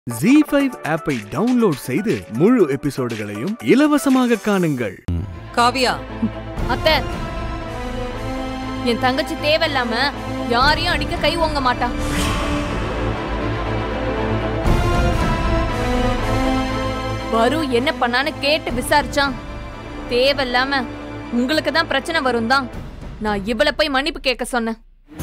G five ஆப்பை download செய்து முழு எபிசோடுகளையும் இலவசமாக காணுங்கள் காவியா அத்தை என் தங்கச்சி தேவையில்லாம யாரையும் அடிக்க கை ஓங்க மாட்டா வரு என்ன பண்ணான்னு கேட்டு விசாரிச்சான் தேவையில்லாம உங்களுக்கு தான் பிரச்சனை வரும் தான் நான் இவளை போய் மன்னிப்பு கேட்க சொன்னேன்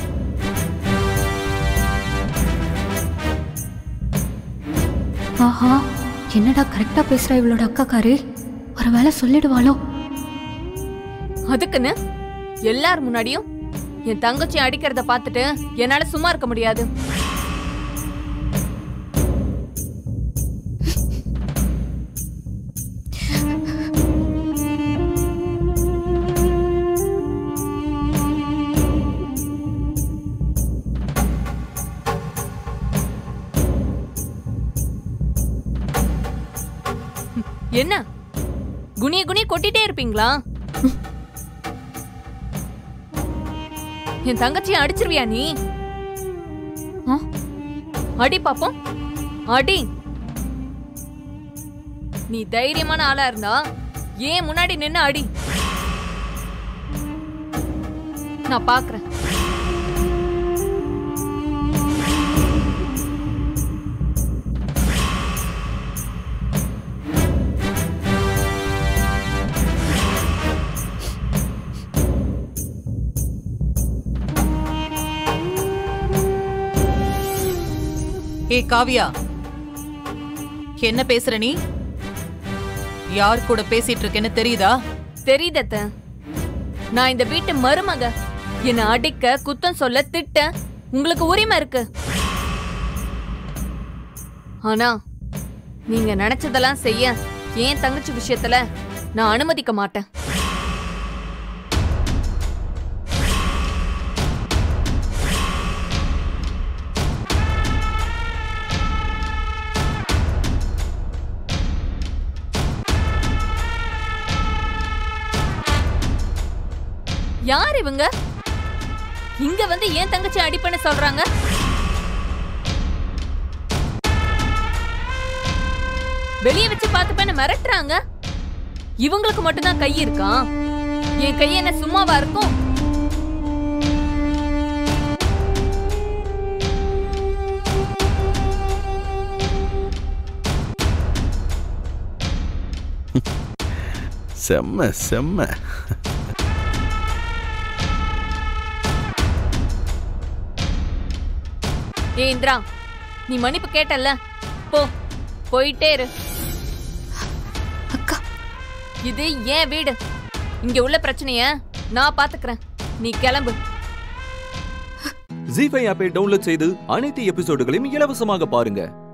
ஆஹா என்னடா கரெக்டா பேசுறா இவளோட அக்காக்காரி ஒரு வேலை சொல்லிடுவாளோ அதுக்குன்னு எல்லார் முன்னாடியும் என் தங்கச்சி அடிக்கிறத பார்த்துட்டு என்னால சும்மா இருக்க முடியாது என்ன குனிய குனிய கொட்டிட்டே இருப்பீங்களா என் தங்கச்சியை அடிச்சிருவியா நீ ஆ? அடி பாப்போம் அடி நீ தைரியமான ஆளா இருந்தா ஏன் முன்னாடி நின்னு அடி நான் பாக்குறேன் ஏ காவியா என்ன பேசுற நீ யார் கூட பேசிட்டு இருக்கேன்னு தெரியுதா தெரியுதத்த நான் இந்த வீட்டு மருமக என்னை அடிக்க குத்தம் சொல்ல திட்ட உங்களுக்கு உரிமை இருக்கு ஆனா நீங்க நினைச்சதெல்லாம் செய்ய ஏன் தங்கச்சி விஷயத்துல நான் அனுமதிக்க மாட்டேன் யார் இவங்க இங்க வந்து ஏன் தங்கச்சி அடிப்பேன்னு சொல்றாங்க வெளிய வச்சு பார்த்துப்பேன்னு மிரட்டுறாங்க இவங்களுக்கு மட்டும்தான் கை இருக்கா என் கை என்ன சும்மாவா இருக்கும் செம்ம செம்ம ஏ இந்திரா நீ மன்னிப்பு கேட்டல்ல போ போயிட்டே இரு அக்கா இது ஏன் வீடு இங்க உள்ள பிரச்சனைய நான் பாத்துக்கிறேன் நீ கிளம்பு ஜி ஃபைவ் ஆப்பை டவுன்லோட் செய்து அனைத்து எபிசோடுகளையும் இலவசமாக பாருங்க